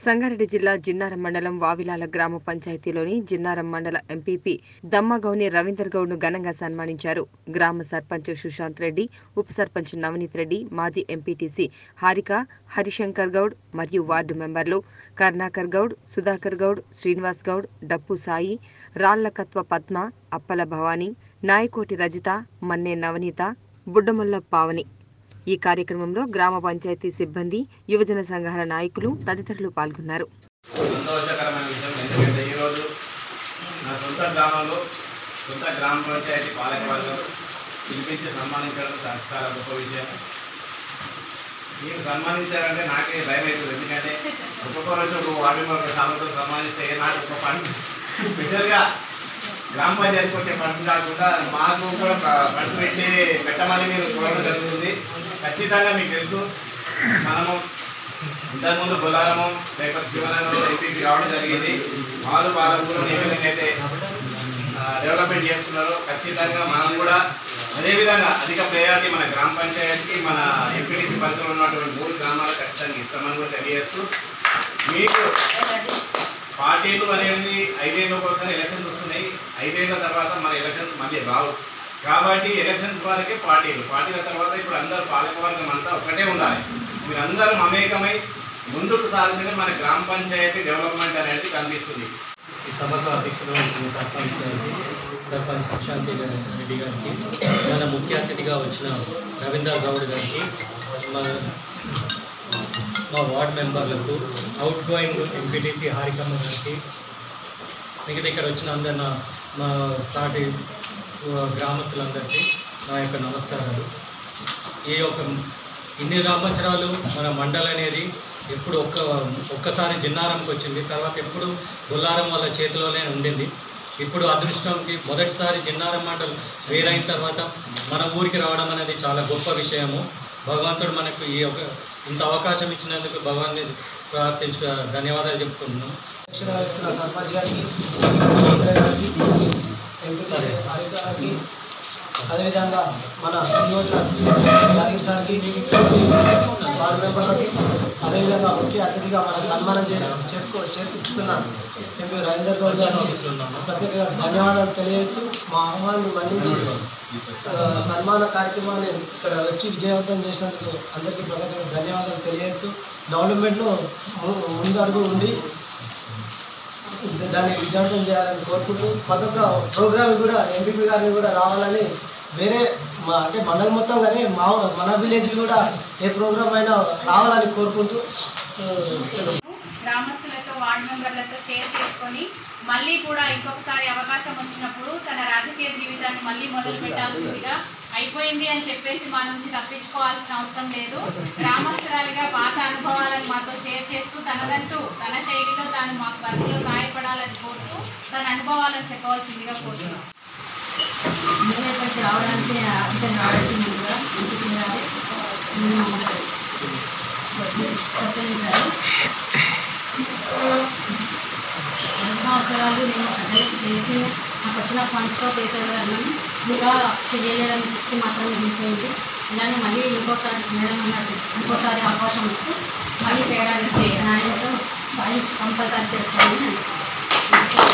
సంగారెడ్డి జిల్లా జిన్నారం మండలం వావిలాల గ్రామ పంచాయతీలోని జిన్నారం మండల ఎంపీపీ దమ్మగౌని రవీందర్ గౌడ్ను ఘనంగా సన్మానించారు గ్రామ సర్పంచ్ సుశాంత్ రెడ్డి ఉప సర్పంచ్ నవనీత్ రెడ్డి మాజీ ఎంపీటీసీ హారిక హరిశంకర్ గౌడ్ మరియు వార్డు మెంబర్లు కర్ణాకర్ గౌడ్ సుధాకర్ గౌడ్ శ్రీనివాస్ గౌడ్ డప్పు సాయి రాళ్లకత్వ పద్మ అప్పల భవానీ నాయకోటి రజిత మన్నే నవనీత బుడ్డమల్ల పావని ఈ కార్యక్రమంలో గ్రామ పంచాయతీ సిబ్బంది యువజన సంఘాల నాయకులు తదితరులు పాల్గొన్నారు సంతోషకరమైన విషయం ఎందుకంటే ఈరోజు నా సొంత గ్రామంలో సొంత గ్రామ పంచాయతీ పాలకవర్గం పిలిపించి సన్మానించడం చా- చాలా గొప్ప విషయం మీరు సన్మానించారంటే నాకే భయం అవుతుంది ఎందుకంటే ఒక్కొక్క రోజు ఒక వార్డు మెంబర్ సార్లతో సన్మానిస్తే నాకు ఒక ఫండ్ స్పెషల్గా గ్రామ పంచాయతీకి వచ్చే ఫండ్స్ కాకుండా మాకు కూడా ఫండ్స్ పెట్టి పెట్టమని మీరు చూడడం జరుగుతుంది ఖచ్చితంగా మీకు తెలుసు మనము ఇంతకుముందు బొలారము లేకపోతే శివనగరంలో ఎంపీపీ రావడం జరిగింది వాళ్ళు వాళ్ళ ఊరు ఏ విధంగా అయితే ఆ, డెవలప్మెంట్ చేస్తున్నారో ఖచ్చితంగా మనం కూడా అదేవిధంగా అధిక ప్రయారిటీ మన గ్రామ పంచాయతీకి మన ఎంపీటీసీ పరిధిలో ఉన్నటువంటి మూడు గ్రామాలకు ఖచ్చితంగా ఇస్తామని కూడా తెలియజేస్తూ మీకు పార్టీలు అనేది ఐదేళ్ళ కోసం ఎలక్షన్స్ వస్తున్నాయి ఐదేళ్ల తర్వాత మన ఎలక్షన్స్ మళ్ళీ రావు కాబట్టి ఎలక్షన్స్ వరకే పార్టీలు పార్టీల తర్వాత ఇప్పుడు అందరూ పాలకవర్గం అంతా ఒకటే ఉండాలి మీరందరూ మమేకమై ముందుకు సాగితేనే మన గ్రామ పంచాయతీ డెవలప్మెంట్ అనేది కనిపిస్తుంది ఈ సభకు అధ్యక్షుడు వహించిన సర్పంచ్ గారికి సర్పంచ్ ప్రశాంతి రెడ్డి గారికి మన ముఖ్య అతిథిగా వచ్చిన రవీందర్ గౌడ్ గారికి మన మా వార్డ్ మెంబర్లకు అవుట్ గోయింగ్ ఎంపీటీసీ హారికమ్మ గారికి మిగతా ఇక్కడ వచ్చిన అందరు నా మా సాటి ఆ, గ్రామస్తులందరికీ నా యొక్క నమస్కారాలు ఈ యొక్క ఇన్ని సంవత్సరాలు మన మండలి అనేది ఎప్పుడు ఒక్క ఒక్కసారి జిన్నారంకి వచ్చింది తర్వాత ఎప్పుడు బొల్లారం వాళ్ళ చేతిలోనే ఉండింది ఇప్పుడు అదృష్టంకి మొదటిసారి జిన్నారం మండలి వేరైన తర్వాత మన ఊరికి రావడం అనేది చాలా గొప్ప విషయము భగవంతుడు మనకు ఈ యొక్క ఇంత అవకాశం ఇచ్చినందుకు భగవాన్ని ప్రార్థించు ధన్యవాదాలు చెప్పుకుంటున్నాం అధ్యక్షత వహిస్తున్న సర్పంచ్ గారికి సురేంద్ర గారికి ఎంపీసీ హారిక గారికి అదేవిధంగా మన ఈఓ సార్ యాదగిరి సార్కి వార్డు మెంబర్లకి అదేవిధంగా ముఖ్య అతిథిగా మనం సన్మానం చే చేసుకో చేర్పిస్తున్న ఎంపీ రవీందర్ గౌడ్ గారికి ప్రత్యేకంగా ధన్యవాదాలు తెలియజేస్తూ మా ఆహ్వాన్ని మన్నించి ఆ, సన్మాన కార్యక్రమాన్ని ఇక్కడ వచ్చి విజయవంతం చేసినందుకు అందరికీ ప్రత్యేకంగా ధన్యవాదాలు తెలియజేస్తూ డెవలప్మెంట్లో ము- ముందు అడుగు ఉండి దాన్ని విజయవంతం చేయాలని కోరుకుంటూ ప్రతి ఒక్క ప్రోగ్రామ్ కూడా ఎంపీపీ గారిని కూడా రావాలని వేరే మా అంటే మండలి మొత్తం కానీ మా మన విలేజ్ కూడా ఏ ప్రోగ్రామ్ అయినా రావాలని కోరుకుంటూ ఆ, సెలవు. గ్రామస్తులతో వార్డు మెంబర్లతో షేర్ చేసుకొని మళ్ళీ కూడా ఇంకొకసారి అవకాశం వచ్చినప్పుడు తన రాజకీయ జీవితాన్ని మళ్ళీ మొదలు పెట్టాల్సిందిగా అయిపోయింది అని చెప్పేసి మా నుంచి తప్పించుకోవాల్సిన అవసరం లేదు గ్రామస్తురాలిగా పాత అనుభవాలను మాతో షేర్ చేస్తూ తనదంటూ తన శైలిలో తాను మాకు పరిధిలో సహాయపడాలని కోరుతూ తన అనుభవాలను చెప్పవలసిందిగా కోరుతున్నాం ముందుగా ఇక్కడికి రావడానికి అంటే రావడానికి ముందుగా ఇంటికి రావాలి పరిశీలించారు సంవత్సరాలు నేను అదే చేసి నాకు వచ్చిన ఫండ్స్తో చేసేదాన్ని ఇంకా చేయడానికి మాత్రమే మిగిలిపోయింది ఇలానే మళ్ళీ ఇంకోసారి మేడం అన్నట్టు ఇంకోసారి అవకాశం ఇస్తే మళ్ళీ చేయడానికి నాయనతో కంపల్సరీ చేస్తామని